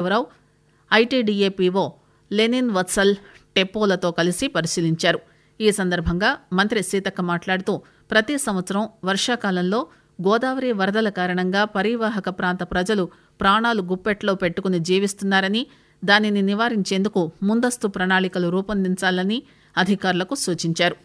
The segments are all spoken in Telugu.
రాఘవరావు ఐటీడీఏ పీఓ లెనిన్ వత్సల్ టెప్పోలతో కలిసి పరిశీలించారు ఈ సందర్భంగా మంత్రి సీతక్క మాట్లాడుతూ ప్రతి సంవత్సరం వర్షాకాలంలో గోదావరి వరదల కారణంగా పరివాహక ప్రాంత ప్రజలు ప్రాణాలు గుప్పెట్లో పెట్టుకుని జీవిస్తున్నారని దానిని నివారించేందుకు ముందస్తు ప్రణాళికలు రూపొందించాలని అధికారులకు సూచించారు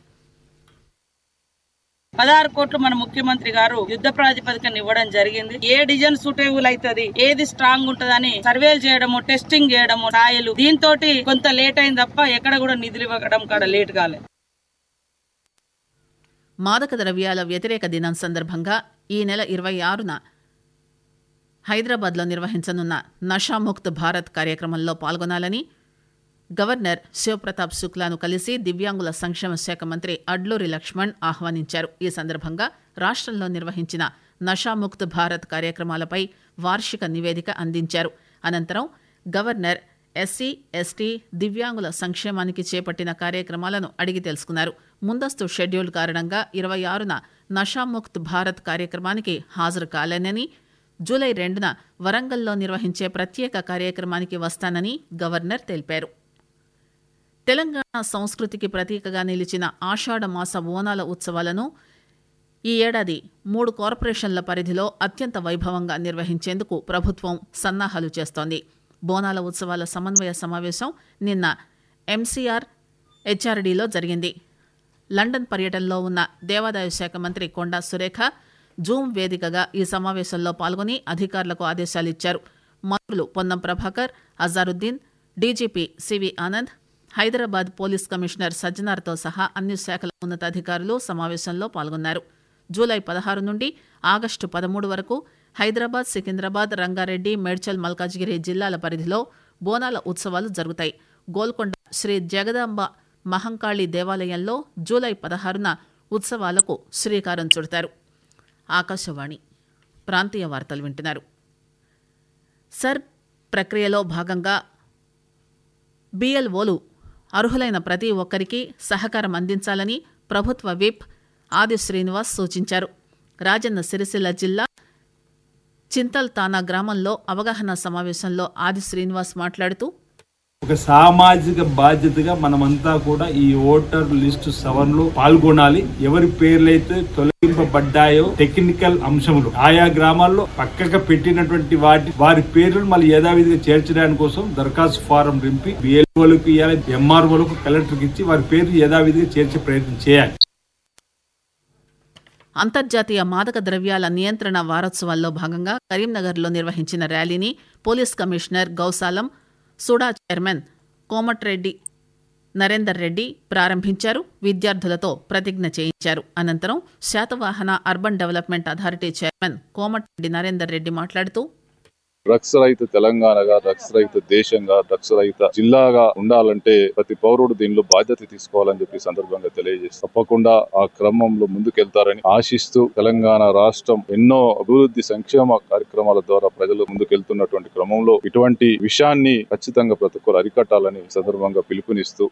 పదహారు కోట్లు మన ముఖ్యమంత్రి గారు యుద్ధ ప్రాతిపదికన ఇవ్వడం జరిగింది ఏ డిజైన్ సూటేబుల్ అవుతుంది ఏది స్ట్రాంగ్ ఉంటదని సర్వేలు చేయడము టెస్టింగ్ చేయడము రాయలు దీంతో కొంత లేట్ అయింది తప్ప ఎక్కడ కూడా నిధులు ఇవ్వడం కాడ లేట్ కాలేదు మాదక ద్రవ్యాల వ్యతిరేక దినం సందర్భంగా ఈ నెల ఇరవై ఆరున హైదరాబాద్లో నిర్వహించనున్న నషాముక్త్ భారత్ కార్యక్రమంలో పాల్గొనాలని గవర్నర్ శివప్రతాప్ శుక్లాను కలిసి దివ్యాంగుల సంక్షేమ శాఖ మంత్రి అడ్లూరి లక్ష్మణ్ ఆహ్వానించారు ఈ సందర్భంగా రాష్ట్రంలో నిర్వహించిన నషాముక్త్ భారత్ కార్యక్రమాలపై వార్షిక నివేదిక అందించారు అనంతరం గవర్నర్ ఎస్సీ ఎస్టీ దివ్యాంగుల సంక్షేమానికి చేపట్టిన కార్యక్రమాలను అడిగి తెలుసుకున్నారు ముందస్తు షెడ్యూల్ కారణంగా ఇరవై ఆరున నషాముక్త్ భారత్ కార్యక్రమానికి హాజరు కాలేనని జూలై రెండున వరంగల్లో నిర్వహించే ప్రత్యేక కార్యక్రమానికి వస్తానని గవర్నర్ తెలిపారు తెలంగాణ సంస్కృతికి ప్రతీకగా నిలిచిన ఆషాఢ మాస ఓనాల ఉత్సవాలను ఈ ఏడాది మూడు కార్పొరేషన్ల పరిధిలో అత్యంత వైభవంగా నిర్వహించేందుకు ప్రభుత్వం సన్నాహాలు చేస్తోంది బోనాల ఉత్సవాల సమన్వయ సమావేశం నిన్న ఎంసీఆర్ హెచ్ఆర్డీలో జరిగింది లండన్ పర్యటనలో ఉన్న దేవాదాయ శాఖ మంత్రి కొండా సురేఖ జూమ్ వేదికగా ఈ సమావేశంలో పాల్గొని అధికారులకు ఆదేశాలిచ్చారు మంత్రులు Ponnam Prabhakar Azharuddin DGP CV Anand Hyderabad police commissioner సజ్జనార్తో సహా అన్ని శాఖల ఉన్నతాధికారులు సమావేశంలో పాల్గొన్నారు జూలై పదహారు నుండి ఆగస్టు పదమూడు వరకు హైదరాబాద్ సికింద్రాబాద్ రంగారెడ్డి మేడ్చల్ మల్కాజ్గిరి జిల్లాల పరిధిలో బోనాల ఉత్సవాలు జరుగుతాయి గోల్కొండ శ్రీ జగదాంబ మహంకాళి దేవాలయంలో జూలై పదహారున ఉత్సవాలకు శ్రీకారం చుడతారు ఆకాశవాణి ప్రాంతీయ వార్తలు వింటున్నారు సర్ ప్రక్రియలో భాగంగా బిఎల్ఓలు అర్హులైన ప్రతి ఒక్కరికి సహకారం అందించాలని ప్రభుత్వ విప్ ఆది శ్రీనివాస్ సూచించారు రాజన్న సిరిసిల్ల జిల్లా చింతల్ తానా గ్రామంలో అవగాహన సమావేశంలో ఆది శ్రీనివాస్ మాట్లాడుతూ ఒక సామాజిక బాధ్యతగా మనమంతా కూడా ఈ ఓటర్ లిస్టు సవరణలో పాల్గొనాలి ఎవరి పేర్లైతే తొలగింపబడ్డాయో టెక్నికల్ అంశములు ఆయా గ్రామాల్లో పక్కగా పెట్టినటువంటి వాటి వారి పేర్లను మళ్ళీ యథావిధిగా చేర్చడానికి కోసం దరఖాస్తు ఫారం నింపి బిఎల్ఓలకు ఇవ్వాలి ఎంఆర్ఓలకు కలెక్టర్కి ఇచ్చి వారి పేర్లు యథావిధిగా చేర్చే ప్రయత్నం చేయాలి అంతర్జాతీయ మాదక ద్రవ్యాల నియంత్రణ వారోత్సవాల్లో భాగంగా కరీంనగర్లో నిర్వహించిన ర్యాలీని police commissioner Gausalam SUDA chairman Komatireddy Narender Reddy ప్రారంభించారు విద్యార్థులతో ప్రతిజ్ఞ చేయించారు అనంతరం Satavahana urban development authority chairman Komatireddy Narender Reddy మాట్లాడుతూ డ్రగ్స్ రహిత తెలంగాణగా డ్రగ్స్ రహిత దేశంగా డ్రగ్స్ రహిత జిల్లాగా ఉండాలంటే ప్రతి పౌరుడు దీనిలో బాధ్యత తీసుకోవాలని చెప్పి ఈ సందర్భంగా తెలియజేస్తారు తప్పకుండా ఆ క్రమంలో ముందుకెళ్తారని ఆశిస్తూ తెలంగాణ రాష్ట్రం ఎన్నో అభివృద్ధి సంక్షేమ కార్యక్రమాల ద్వారా ప్రజలు ముందుకెళ్తున్నటువంటి క్రమంలో ఇటువంటి విషయాన్ని ఖచ్చితంగా ప్రతి ఒక్కరు అరికట్టాలని ఈ సందర్భంగా పిలుపునిస్తూ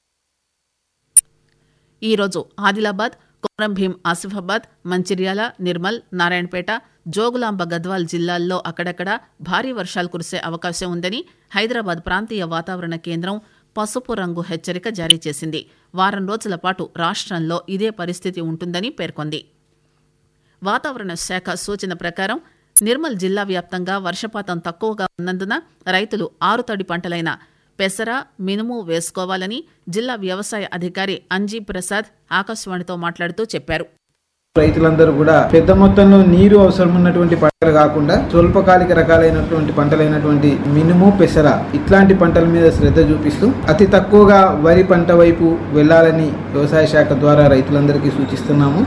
ఈరోజు ఆదిలాబాద్ కొమరం భీం ఆసిఫాబాద్ మంచిర్యాల నిర్మల్ నారాయణపేట జోగులాంబ గద్వాల్ జిల్లాల్లో అక్కడక్కడ భారీ వర్షాలు కురిసే అవకాశం ఉందని హైదరాబాద్ ప్రాంతీయ వాతావరణ కేంద్రం పసుపు రంగు హెచ్చరిక జారీ చేసింది వారం రోజుల పాటు రాష్ట్రంలో ఇదే పరిస్థితి ఉంటుందని పేర్కొంది వాతావరణ శాఖ సూచన ప్రకారం నిర్మల్ జిల్లా వ్యాప్తంగా వర్షపాతం తక్కువగా ఉన్నందున రైతులు ఆరుతడి పంటలైన పెసర మినుము వేసుకోవాలని జిల్లా వ్యవసాయ అధికారి అంజీ ప్రసాద్ ఆకాశవాణితో మాట్లాడుతూ చెప్పారు రైతులందరూ కూడా పెద్ద మొత్తంలో నీరు అవసరం ఉన్నటువంటి పంటలు కాకుండా స్వల్పకాలిక రకాలైనటువంటి పంటలైనటువంటి మినుము పెసర ఇట్లాంటి పంటల మీద శ్రద్ధ చూపిస్తూ అతి తక్కువగా వరి పంట వైపు వెళ్ళాలని వ్యవసాయ శాఖ ద్వారా రైతులందరికీ సూచిస్తున్నాము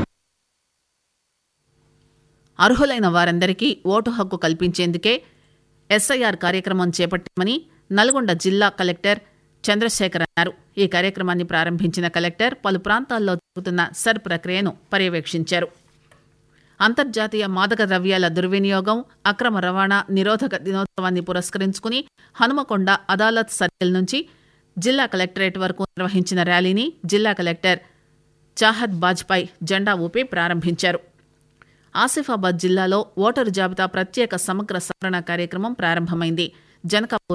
అర్హులైన వారందరికీ ఓటు హక్కు కల్పించేందుకే ఎస్ఐఆర్ కార్యక్రమం చేపట్టామని నల్గొండ జిల్లా కలెక్టర్ చంద్రశేఖర్ అన్నారు ఈ కార్యక్రమాన్ని ప్రారంభించిన కలెక్టర్ పలు ప్రాంతాల్లో జరుగుతున్న సర్ ప్రక్రియను పర్యవేక్షించారు అంతర్జాతీయ మాదక ద్రవ్యాల దుర్వినియోగం అక్రమ రవాణా నిరోధక దినోత్సవాన్ని పురస్కరించుకుని హనుమకొండ అదాలత్ సర్కిల్ నుంచి జిల్లా కలెక్టరేట్ వరకు నిర్వహించిన ర్యాలీని జిల్లా కలెక్టర్ చాహద్ బాజ్పాయ్ జెండా ఊపి ప్రారంభించారు ఆసిఫాబాద్ జిల్లాలో ఓటరు జాబితా ప్రత్యేక సమగ్ర సవరణ కార్యక్రమం ప్రారంభమైంది జనకాపూర్